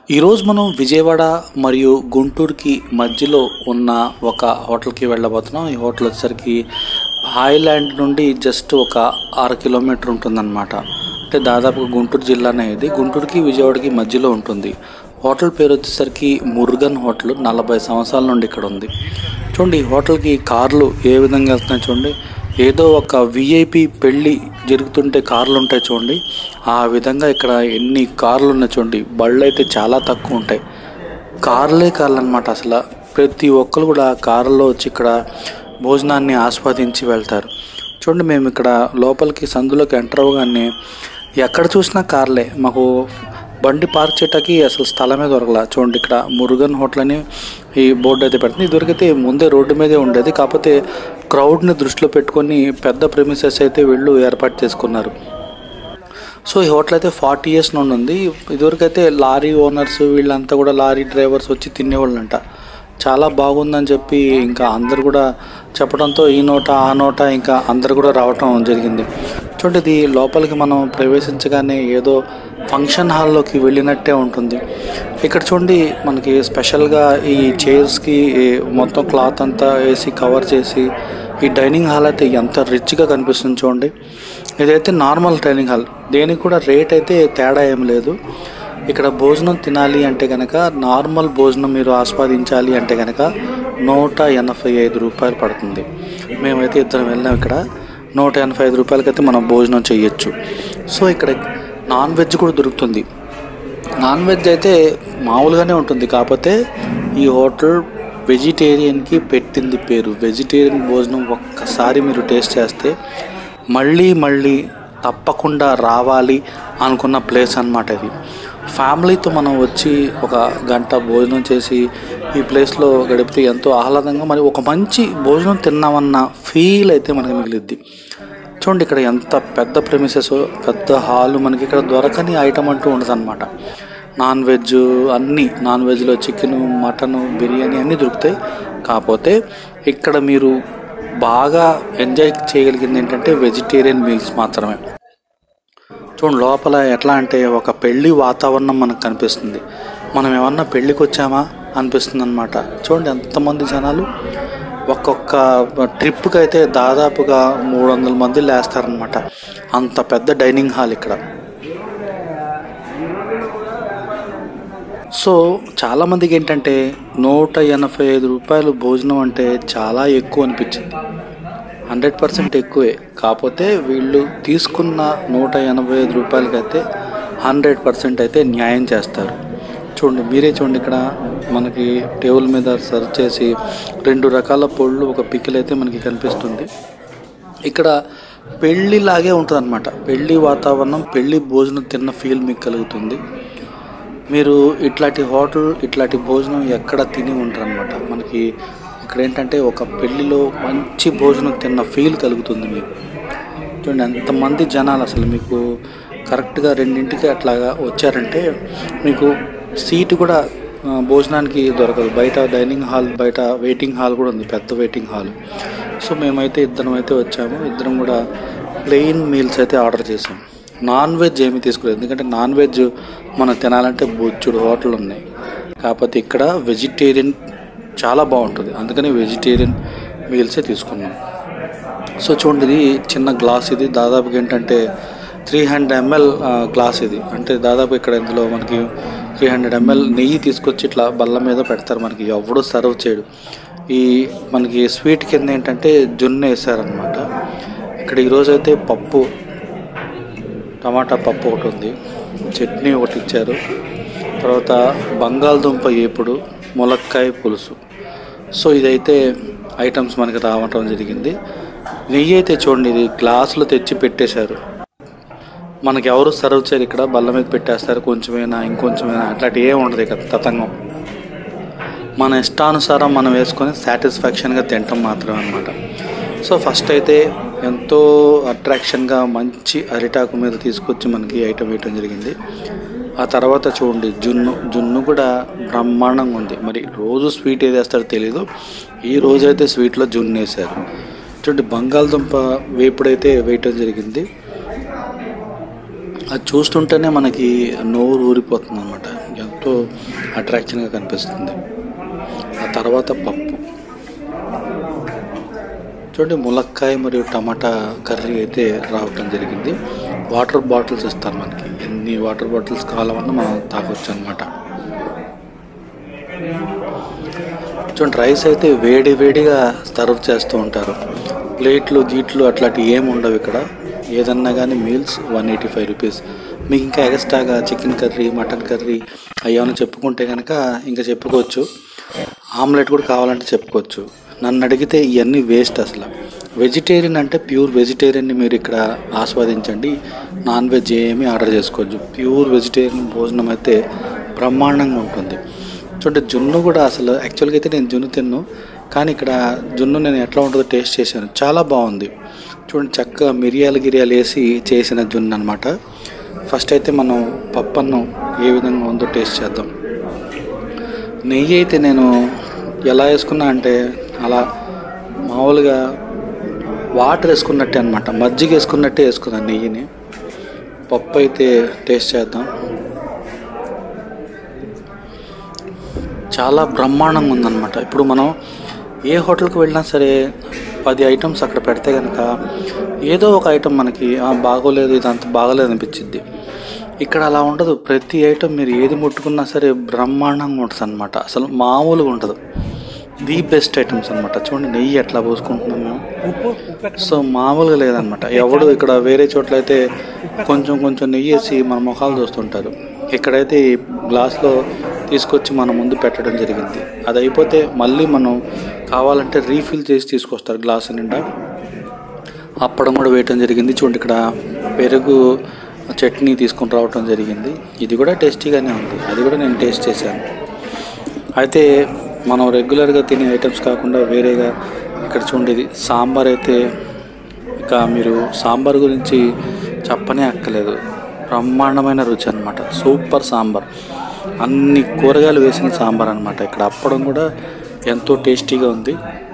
ఈరోజు మనం విజయవాడ మరియు గుంటూరుకి మధ్యలో ఉన్న ఒక హోటల్కి వెళ్ళబోతున్నాం ఈ హోటల్ వచ్చేసరికి హాయ్లాండ్ నుండి జస్ట్ ఒక ఆరు కిలోమీటర్ ఉంటుందన్నమాట అంటే దాదాపు గుంటూరు జిల్లానే ఇది గుంటూరుకి విజయవాడకి మధ్యలో ఉంటుంది హోటల్ పేరు వచ్చేసరికి మురుగన్ హోటల్ నలభై సంవత్సరాల నుండి ఇక్కడ ఉంది చూడండి ఈ హోటల్కి కార్లు ఏ విధంగా వెళ్తున్నాయి చూడండి ఏదో ఒక విఐపి పెళ్ళి జరుగుతుంటే కార్లు ఉంటాయి చూడండి ఆ విధంగా ఇక్కడ ఎన్ని కార్లు ఉన్నాయి చూడండి బళ్ళు అయితే చాలా తక్కువ ఉంటాయి కార్లే కార్లు అనమాట అసలు ప్రతి ఒక్కరు కూడా కారులో వచ్చి ఇక్కడ భోజనాన్ని ఆస్వాదించి వెళ్తారు చూడండి మేము ఇక్కడ లోపలికి సందులోకి ఎంటర్ అవ్వగానే ఎక్కడ చూసినా కార్లే మాకు బండి పార్క్ చేయటానికి అసలు స్థలమే దొరకలా చూడండి ఇక్కడ మురుగన్ హోటల్ అని ఈ బోర్డు అయితే పెడుతుంది ఇదివరకైతే ముందే రోడ్డు మీదే ఉండేది కాకపోతే క్రౌడ్ని దృష్టిలో పెట్టుకొని పెద్ద ప్రెమిసెస్ అయితే వీళ్ళు ఏర్పాటు చేసుకున్నారు సో ఈ హోటల్ అయితే ఫార్టీ ఇయర్స్ నుండి ఉంది ఇదివరకైతే లారీ ఓనర్స్ వీళ్ళంతా కూడా లారీ డ్రైవర్స్ వచ్చి తినేవాళ్ళంట చాలా బాగుందని చెప్పి ఇంకా అందరు కూడా చెప్పడంతో ఈ నోట ఆ నోట ఇంకా అందరు కూడా రావటం జరిగింది చూడండి ఇది లోపలికి మనం ప్రవేశించగానే ఏదో ఫంక్షన్ హాల్లోకి వెళ్ళినట్టే ఉంటుంది ఇక్కడ చూడండి మనకి స్పెషల్గా ఈ చైర్స్కి మొత్తం క్లాత్ అంతా వేసి కవర్ చేసి ఈ డైనింగ్ హాల్ అయితే ఎంత రిచ్గా కనిపిస్తుంది చూడండి ఇదైతే నార్మల్ డైనింగ్ హాల్ దేనికి కూడా రేట్ అయితే తేడా ఏం లేదు ఇక్కడ భోజనం తినాలి అంటే కనుక నార్మల్ భోజనం మీరు ఆస్వాదించాలి అంటే కనుక నూట ఎనభై ఐదు రూపాయలు పడుతుంది మేమైతే ఇద్దరం వెళ్ళాం ఇక్కడ నూట ఎనభై ఐదు రూపాయలకైతే మనం భోజనం చేయొచ్చు సో ఇక్కడ నాన్ వెజ్ కూడా దొరుకుతుంది నాన్ వెజ్ అయితే మామూలుగానే ఉంటుంది కాకపోతే ఈ హోటల్ వెజిటేరియన్కి పెట్టింది పేరు వెజిటేరియన్ భోజనం ఒక్కసారి మీరు టేస్ట్ చేస్తే మళ్ళీ మళ్ళీ తప్పకుండా రావాలి అనుకున్న ప్లేస్ అన్నమాట ఇది ఫ్యామిలీతో మనం వచ్చి ఒక గంట భోజనం చేసి ఈ ప్లేస్లో గడిపితే ఎంతో ఆహ్లాదంగా మరి ఒక మంచి భోజనం తిన్నామన్న ఫీల్ అయితే మనకి మిగిలిద్ది చూడండి ఇక్కడ ఎంత పెద్ద ప్రెమిసెస్ పెద్ద హాలు మనకి ఇక్కడ దొరకని ఐటమ్ అంటూ ఉండదన్నమాట నాన్ వెజ్ అన్నీ నాన్ వెజ్లో చికెన్ మటన్ బిర్యానీ అన్నీ దొరుకుతాయి కాకపోతే ఇక్కడ మీరు బాగా ఎంజాయ్ చేయగలిగింది ఏంటంటే వెజిటేరియన్ మీల్స్ మాత్రమే చూడండి లోపల ఎట్లా అంటే ఒక పెళ్లి వాతావరణం మనకు కనిపిస్తుంది మనం ఏమన్నా పెళ్ళికి వచ్చామా అనిపిస్తుంది అనమాట చూడండి ఎంతమంది జనాలు ఒక్కొక్క ట్రిప్కి అయితే దాదాపుగా మూడు వందల మంది లేస్తారనమాట అంత పెద్ద డైనింగ్ హాల్ ఇక్కడ సో చాలామందికి ఏంటంటే నూట ఎనభై ఐదు రూపాయలు భోజనం అంటే చాలా ఎక్కువ అనిపించింది హండ్రెడ్ పర్సెంట్ ఎక్కువే కాకపోతే వీళ్ళు తీసుకున్న నూట ఎనభై ఐదు రూపాయలకైతే హండ్రెడ్ పర్సెంట్ అయితే న్యాయం చేస్తారు చూడండి మీరే చూడండి ఇక్కడ మనకి టేబుల్ మీద సర్వ్ చేసి రెండు రకాల పళ్ళు ఒక పికిల్ అయితే మనకి కనిపిస్తుంది ఇక్కడ పెళ్ళిలాగే ఉంటుంది అనమాట పెళ్ళి వాతావరణం పెళ్ళి భోజనం తిన్న ఫీల్ మీకు కలుగుతుంది మీరు ఇట్లాంటి హోటల్ ఇట్లాంటి భోజనం ఎక్కడ తిని ఉంటారు అనమాట మనకి ఇక్కడ ఏంటంటే ఒక పెళ్ళిలో మంచి భోజనం తిన్న ఫీల్ కలుగుతుంది మీకు చూడండి ఎంతమంది జనాలు అసలు మీకు కరెక్ట్గా రెండింటికి అట్లాగా వచ్చారంటే మీకు సీటు కూడా ఆ, భోజనానికి దొరకదు బయట డైనింగ్ హాల్ బయట వెయిటింగ్ హాల్ కూడా ఉంది పెద్ద వెయిటింగ్ హాల్ సో మేమైతే ఇద్దరం అయితే వచ్చాము ఇద్దరం కూడా ప్లెయిన్ మీల్స్ అయితే ఆర్డర్ చేసాం నాన్ వెజ్ ఏమీ తీసుకోలేదు ఎందుకంటే నాన్ వెజ్ మనం తినాలంటే బొచ్చుడు హోటల్ ఉన్నాయి కాకపోతే ఇక్కడ వెజిటేరియన్ చాలా బాగుంటుంది అందుకని వెజిటేరియన్ మీల్సే తీసుకున్నాం సో చూడండి ఇది చిన్న గ్లాస్ ఇది దాదాపుగా ఏంటంటే త్రీ హండ్రెడ్ ఎంఎల్ గ్లాస్ ఇది అంటే దాదాపు ఇక్కడ ఇందులో మనకి త్రీ హండ్రెడ్ ఎంఎల్ నెయ్యి తీసుకొచ్చి ఇట్లా బల్ల మీద పెడతారు మనకి ఎవడు సర్వ్ చేయడు ఈ మనకి స్వీట్ కింద ఏంటంటే జొన్న వేసారనమాట ఇక్కడ ఈరోజు అయితే పప్పు టమాటా పప్పు ఒకటి ఉంది చట్నీ ఒకటి ఇచ్చారు తర్వాత బంగాళదుంప ఏపుడు ములక్కాయ పులుసు సో ఇదైతే ఐటమ్స్ మనకి రావటం జరిగింది నెయ్యి అయితే చూడండి ఇది గ్లాసులో తెచ్చి పెట్టేశారు మనకి ఎవరు సర్వ్ చేయరు ఇక్కడ బల్ల మీద పెట్టేస్తారు కొంచెమైనా ఇంకొంచెమైనా అట్లాంటి ఏం ఉండదు ఇక్కడ తతంగం మన ఇష్టానుసారం మనం వేసుకొని సాటిస్ఫాక్షన్గా తింటాం మాత్రమే అనమాట సో ఫస్ట్ అయితే ఎంతో అట్రాక్షన్గా మంచి అరిటాకు మీద తీసుకొచ్చి మనకి ఐటమ్ వేయటం జరిగింది ఆ తర్వాత చూడండి జున్ను జున్ను కూడా బ్రహ్మాండంగా ఉంది మరి రోజు స్వీట్ ఏది వేస్తారో తెలీదు ఈ రోజు అయితే స్వీట్లో జున్ను వేశారు చూడండి బంగాళదుంప వేపుడైతే వేయటం జరిగింది అది చూస్తుంటేనే మనకి నోరు ఊరిపోతుంది అనమాట ఎంతో ఎంతో అట్రాక్షన్గా కనిపిస్తుంది ఆ తర్వాత పప్పు చూడండి ములక్కాయ మరియు టమాటా కర్రీ అయితే రావటం జరిగింది వాటర్ బాటిల్స్ ఇస్తారు మనకి ఎన్ని వాటర్ బాటిల్స్ కావాలన్నా మనం తాగొచ్చు అనమాట చూడండి రైస్ అయితే వేడి వేడిగా సర్వ్ చేస్తూ ఉంటారు ప్లేట్లు గీట్లు అట్లాంటివి ఏమి ఉండవు ఇక్కడ ఏదన్నా కానీ meals one eighty five rupees మీకు ఇంకా ఎక్స్ట్రాగా చికెన్ కర్రీ మటన్ కర్రీ అయ్యామని చెప్పుకుంటే కనుక ఇంకా చెప్పుకోవచ్చు ఆమ్లెట్ కూడా కావాలంటే చెప్పుకోవచ్చు నన్ను అడిగితే ఇవన్నీ వేస్ట్ అసలు వెజిటేరియన్ అంటే ప్యూర్ వెజిటేరియన్ని మీరు ఇక్కడ ఆస్వాదించండి నాన్ వెజ్ ఏమీ ఆర్డర్ చేసుకోవచ్చు ప్యూర్ వెజిటేరియన్ భోజనం అయితే బ్రహ్మాండంగా ఉంటుంది చూడండి జున్ను కూడా అసలు యాక్చువల్గా అయితే నేను జున్ను తిన్ను కానీ ఇక్కడ జున్ను నేను ఎట్లా ఉంటుందో టేస్ట్ చేశాను చాలా బాగుంది చూడండి చక్కగా మిరియాలు గిరియాలు వేసి చేసిన జున్ను అనమాట ఫస్ట్ అయితే మనం పప్పన్నం ఏ విధంగా ఉందో టేస్ట్ చేద్దాం నెయ్యి అయితే నేను ఎలా వేసుకున్నా అంటే అలా మామూలుగా వాటర్ వేసుకున్నట్టే అనమాట మజ్జిగ వేసుకున్నట్టే వేసుకున్నాను నెయ్యిని పప్పు అయితే టేస్ట్ చేద్దాం చాలా బ్రహ్మాండంగా ఉందన్నమాట ఇప్పుడు మనం ఏ హోటల్కి వెళ్ళినా సరే పది ఐటమ్స్ అక్కడ పెడితే కనుక ఏదో ఒక ఐటమ్ మనకి "ఆ, బాగోలేదు ఇది అంత బాగోలేదు అనిపించింది ఇక్కడ అలా ఉండదు ప్రతి ఐటమ్ మీరు ఏది ముట్టుకున్నా సరే బ్రహ్మాండంగా ఉంటుంది అనమాట అసలు మామూలుగా ఉండదు ది బెస్ట్ ఐటమ్స్ అనమాట చూడండి నెయ్యి ఎట్లా పోసుకుంటున్నాం మేము ఉప్పు ఉప్పు ఎక్కడ సో మామూలుగా లేదనమాట ఎవడు ఇక్కడ వేరే చోట్ల అయితే కొంచెం కొంచెం నెయ్యి వేసి మన ముఖాలు చూస్తుంటారు ఇక్కడైతే ఈ గ్లాస్లో తీసుకొచ్చి మన ముందు పెట్టడం జరిగింది అది అయిపోతే మళ్ళీ మనం కావాలంటే రీఫిల్ చేసి తీసుకొస్తారు గ్లాస్ నిండా అప్పడం కూడా వేయటం జరిగింది చూడండి ఇక్కడ పెరుగు చట్నీ తీసుకొని రావటం జరిగింది ఇది కూడా టేస్టీగానే ఉంది అది కూడా నేను టేస్ట్ చేశాను అయితే మనం రెగ్యులర్గా తినే ఐటమ్స్ కాకుండా వేరేగా ఇక్కడ చూడండి ఇది సాంబార్ అయితే ఇక మీరు సాంబార్ గురించి చెప్పనే అక్కలేదు బ్రహ్మాండమైన రుచి అనమాట సూపర్ సాంబార్ అన్ని కూరగాయలు వేసిన సాంబార్ అనమాట ఇక్కడ అప్పడం కూడా ఎంతో టేస్టీగా ఉంది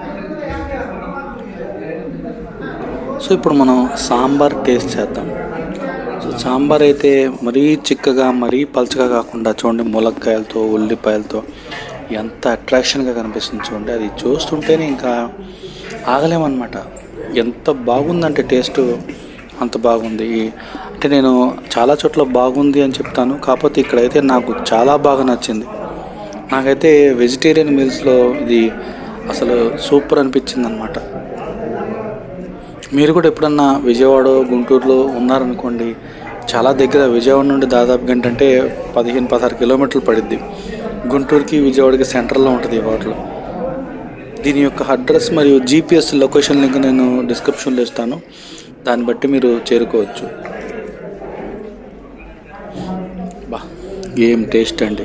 సో ఇప్పుడు మనం సాంబార్ టేస్ట్ చేద్దాం సో సాంబార్ అయితే మరీ చిక్కగా మరీ పలచగా కాకుండా చూడండి ములక్కాయలతో ఉల్లిపాయలతో ఎంత అట్రాక్షన్గా కనిపిస్తుంది చూడండి అది చూస్తుంటేనే ఇంకా ఆగలేమన్నమాట ఎంత బాగుందంటే టేస్ట్ అంత బాగుంది అంటే నేను చాలా చోట్ల బాగుంది అని చెప్తాను కాకపోతే ఇక్కడైతే నాకు చాలా బాగా నచ్చింది నాకైతే వెజిటేరియన్ మీల్స్లో ఇది అసలు సూపర్ అనిపించింది అనమాట మీరు కూడా ఎప్పుడన్నా విజయవాడ గుంటూరులో ఉన్నారనుకోండి చాలా దగ్గర విజయవాడ నుండి దాదాపు గంట అంటే పదిహేను పదహారు కిలోమీటర్లు పడిద్ది గుంటూరుకి విజయవాడకి సెంటర్లో ఉంటుంది ఈ హోటల్ దీని యొక్క అడ్రస్ మరియు జీపీఎస్ లొకేషన్ లింక్ నేను డిస్క్రిప్షన్లో ఇస్తాను దాన్ని బట్టి మీరు చేరుకోవచ్చు బా ఏం టేస్ట్ అండి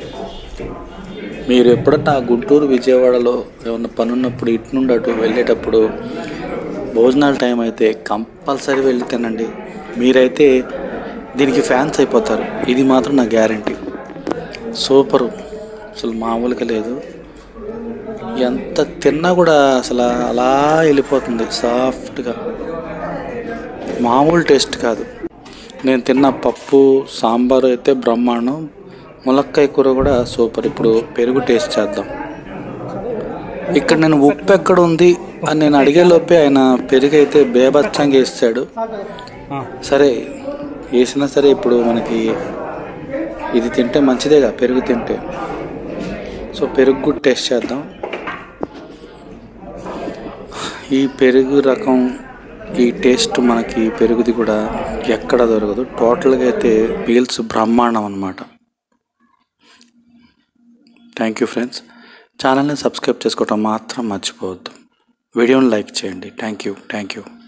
మీరు ఎప్పుడన్నా గుంటూరు విజయవాడలో ఏమన్నా పని ఉన్నప్పుడు ఇటు నుండి అటు వెళ్ళేటప్పుడు భోజనాల టైం అయితే కంపల్సరీ వెళ్ళి తినండి మీరైతే దీనికి ఫ్యాన్స్ అయిపోతారు ఇది మాత్రం నా గ్యారంటీ సూపరు అసలు మామూలుగా లేదు ఎంత తిన్నా కూడా అసలు అలా వెళ్ళిపోతుంది సాఫ్ట్గా మామూలు టేస్ట్ కాదు నేను తిన్న పప్పు సాంబారు అయితే బ్రహ్మాండం ములక్కాయ కూర కూడా సూపర్ ఇప్పుడు పెరుగు టేస్ట్ చేద్దాం ఇక్కడ నేను ఉప్పు ఎక్కడ ఉంది అని నేను అడిగే లోపే ఆయన పెరుగు అయితే బేబచ్చంగా వేస్తాడు సరే వేసినా సరే ఇప్పుడు మనకి ఇది తింటే మంచిదేగా పెరుగు తింటే సో పెరుగు కూడా టేస్ట్ చేద్దాం ఈ పెరుగు రకం ఈ టేస్ట్ మనకి పెరుగుది కూడా ఎక్కడ దొరకదు టోటల్గా అయితే పీల్స్ బ్రహ్మాండం అనమాట థ్యాంక్ యూ ఫ్రెండ్స్ ఛానల్ని సబ్స్క్రైబ్ చేసుకోవటం మాత్రం మర్చిపోవద్దు వీడియోని లైక్ చేయండి థ్యాంక్ యూ థ్యాంక్ యూ